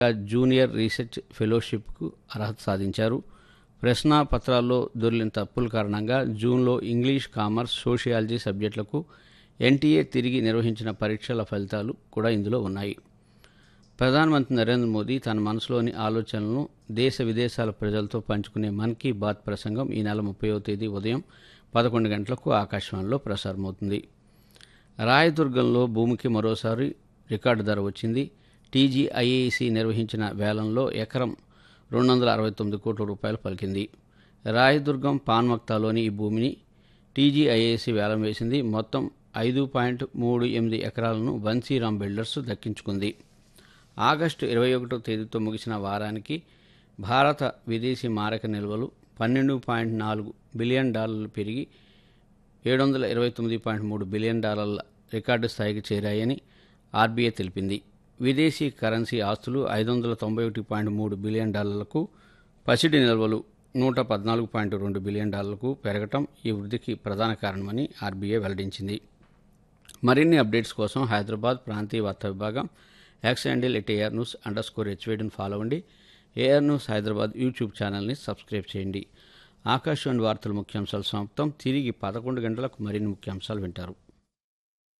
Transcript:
junior research ఫెలోషిప్కు అర్హత సాధించారు ప్రశ్న పత్రాల్లో దొర్లిన తప్పుల కారణంగా జూన్లో ఇంగ్లీష్ కామర్స్ సోషియాలజీ సబ్జెక్టులకు ఎన్టీఏ తిరిగి నిర్వహించిన పరీక్షల ఫలితాలు కూడా ఇందులో ఉన్నాయి ప్రధానమంత్రి నరేంద్ర మోదీ తన మనసులోని ఆలోచనలను దేశ విదేశాల ప్రజలతో పంచుకునే మన్ కీ బాత్ ప్రసంగం ఈ నెల ముప్పైవ తేదీ ఉదయం పదకొండు గంటలకు ఆకాశవాణిలో ప్రసారమవుతుంది రాయదుర్గంలో భూమికి మరోసారి రికార్డు ధర వచ్చింది టీజీఐఏసి నిర్వహించిన వేలంలో ఎకరం రెండు వందల అరవై తొమ్మిది కోట్ల రూపాయలు పలికింది రాయదుర్గం పాన్మక్తాలోని ఈ భూమిని టీజీఐఏసి వేలం వేసింది మొత్తం ఐదు పాయింట్ మూడు ఎనిమిది ఎకరాలను బన్సీరామ్ బిల్డర్స్ దక్కించుకుంది ఆగస్టు ఇరవై ఒకటో తేదీతో ముగిసిన వారానికి భారత విదేశీ మారక నిల్వలు పన్నెండు పాయింట్ నాలుగు బిలియన్ డాలర్లు పెరిగి ఏడు వందల ఇరవై తొమ్మిది పాయింట్ మూడు బిలియన్ డాలర్ల రికార్డు స్థాయికి చేరాయని ఆర్బీఐ తెలిపింది విదేశీ కరెన్సీ ఆస్తులు ఐదు వందల తొంభై ఒకటి పాయింట్ మూడు బిలియన్ డాలర్లకు పసిడి నిల్వలు నూట పద్నాలుగు పాయింట్ రెండు బిలియన్ డాలర్లకు పెరగటం ఈ వృద్ధికి ప్రధాన కారణమని ఆర్బీఐ వెల్లడించింది మరిన్ని అప్డేట్స్ కోసం హైదరాబాద్ ప్రాంతీయ వార్తా విభాగం X handle at AIR news underscore హెచ్వేడిని ఫాలో అవ్వండి ఏఆర్ న్యూస్ హైదరాబాద్ యూట్యూబ్ ఛానల్ని సబ్స్క్రైబ్ చేయండి ఆకాశవాణి వార్తల ముఖ్యాంశాలు సమాప్తం తిరిగి పదకొండు గంటలకు మరిన్ని ముఖ్యాంశాలు వింటారు